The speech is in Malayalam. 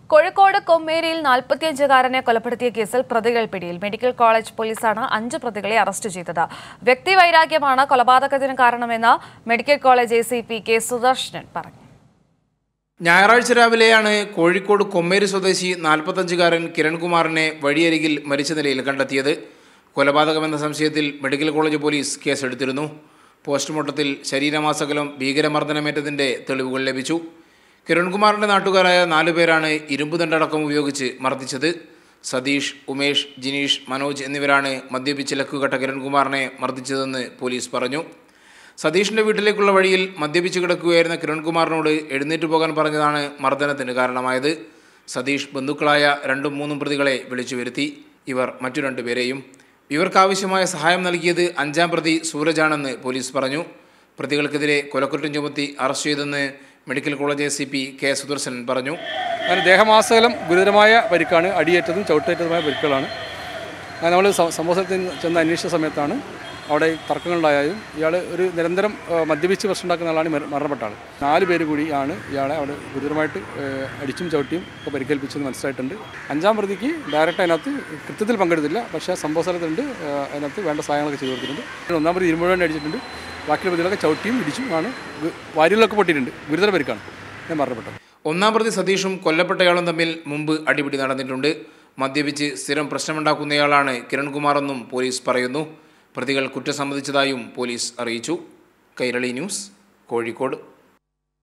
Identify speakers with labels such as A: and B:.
A: കോഴിക്കോട് കൊമ്മേരിയിൽ നാൽപ്പത്തിയഞ്ചുകാരനെ കൊലപ്പെടുത്തിയ കേസിൽ പ്രതികൾ പിടിയിൽ മെഡിക്കൽ കോളേജ് പോലീസാണ് അഞ്ച് പ്രതികളെ അറസ്റ്റ് ചെയ്തത് വ്യക്തിവൈരാഗ്യമാണ് കൊലപാതകത്തിന് കാരണമെന്ന് medical college A C P K Sudarshanan പറഞ്ഞു
B: ഞായറാഴ്ച രാവിലെയാണ് കോഴിക്കോട് കൊമ്മേരി സ്വദേശി നാൽപ്പത്തഞ്ചുകാരൻ കിരൺകുമാറിനെ വഴിയരികിൽ മരിച്ച നിലയിൽ കണ്ടെത്തിയത് കൊലപാതകമെന്ന സംശയത്തിൽ മെഡിക്കൽ കോളേജ് പോലീസ് കേസെടുത്തിരുന്നു പോസ്റ്റ്മോർട്ടത്തിൽ ശരീരമാസകലം ഭീകരമർദ്ദനമേറ്റതിൻ്റെ തെളിവുകൾ ലഭിച്ചു കിരൺകുമാറിൻ്റെ നാട്ടുകാരായ നാലുപേരാണ് ഇരുമ്പുദണ്ടടക്കം ഉപയോഗിച്ച് മർദ്ദിച്ചത് സതീഷ് ഉമേഷ് ജിനീഷ് മനോജ് എന്നിവരാണ് മദ്യപിച്ച് ലക്കുകെട്ട കിരൺകുമാറിനെ മർദ്ദിച്ചതെന്ന് പോലീസ് പറഞ്ഞു സതീഷിന്റെ വീട്ടിലേക്കുള്ള വഴിയിൽ മദ്യപിച്ച് കിടക്കുകയായിരുന്ന കിരൺകുമാറിനോട് എഴുന്നേറ്റ് പോകാൻ പറഞ്ഞതാണ് മർദ്ദനത്തിന് കാരണമായത് സതീഷ് ബന്ധുക്കളായ രണ്ടും മൂന്നും പ്രതികളെ വിളിച്ചു വരുത്തി ഇവർ മറ്റു രണ്ടുപേരെയും ഇവർക്കാവശ്യമായ സഹായം നൽകിയത് അഞ്ചാം പ്രതി സൂരജാണെന്ന് പോലീസ് പറഞ്ഞു പ്രതികൾക്കെതിരെ കൊലക്കുറ്റം ചുമത്തി അറസ്റ്റ് ചെയ്തെന്ന് medical college S C P K Sudarshanan പറഞ്ഞു
C: അങ്ങനെ ദേഹമാസകലം ഗുരുതരമായ പരിക്കാണ് അടിയേറ്റതും ചവിട്ടേറ്റതുമായ പരിക്കുകളാണ് അങ്ങനെ നമ്മൾ സംഭവ സ്ഥലത്ത് ചെന്ന് അന്വേഷിച്ച സമയത്താണ് അവിടെ തർക്കങ്ങളുണ്ടായതും ഇയാൾ ഒരു നിരന്തരം ആ, മദ്യപിച്ച് പ്രശ്നമുണ്ടാക്കുന്ന ആളാണ് മര- മരണപ്പെട്ട ആൾ നാല് പേര് കൂടിയാണ് ഇയാളെ അവിടെ ഗുരുതരമായിട്ട് ഏ, അടിച്ചും ചവിട്ടിയും ഒക്കെ പരിക്കേൽപ്പിച്ചെന്ന് മനസ്സിലായിട്ടുണ്ട് അഞ്ചാം പ്രതിക്ക് ഡയറക്റ്റ് അതിനകത്ത് കൃത്യത്തിൽ പങ്കെടുത്തില്ല പക്ഷേ സംഭവ സ്ഥലത്തുണ്ട് ആ, അതിനകത്ത് വേണ്ട സഹായങ്ങളൊക്കെ ചെയ്തു കൊടുത്തിട്ടുണ്ട് ഒന്നാം പ്രതി ഇരുമുഴുവൻ അടിച്ചിട്ടുണ്ട് ബാക്കിയുള്ള പ്രതികളൊക്കെ ചവിട്ടിയും ഇടിച്ചും ആണ് ഗു- വാരിലൊക്കെ പൊട്ടിയിട്ടുണ്ട് ഗുരുതര പരിക്കാണ് ഞാൻ മരണപ്പെട്ടത്
B: ഒന്നാം പ്രതി സതീഷും കൊല്ലപ്പെട്ടയാളും തമ്മിൽ മുമ്പ് അടിപിടി നടന്നിട്ടുണ്ട് മദ്യപിച്ച് സ്ഥിരം പ്രശ്നമുണ്ടാക്കുന്നയാളാണ് കിരൺകുമാറെന്നും പോലീസ് പറയുന്നു പ്രതികൾ കുറ്റം സമ്മതിച്ചതായും പോലീസ് അറിയിച്ചു കൈരളി ന്യൂസ് കോഴിക്കോട്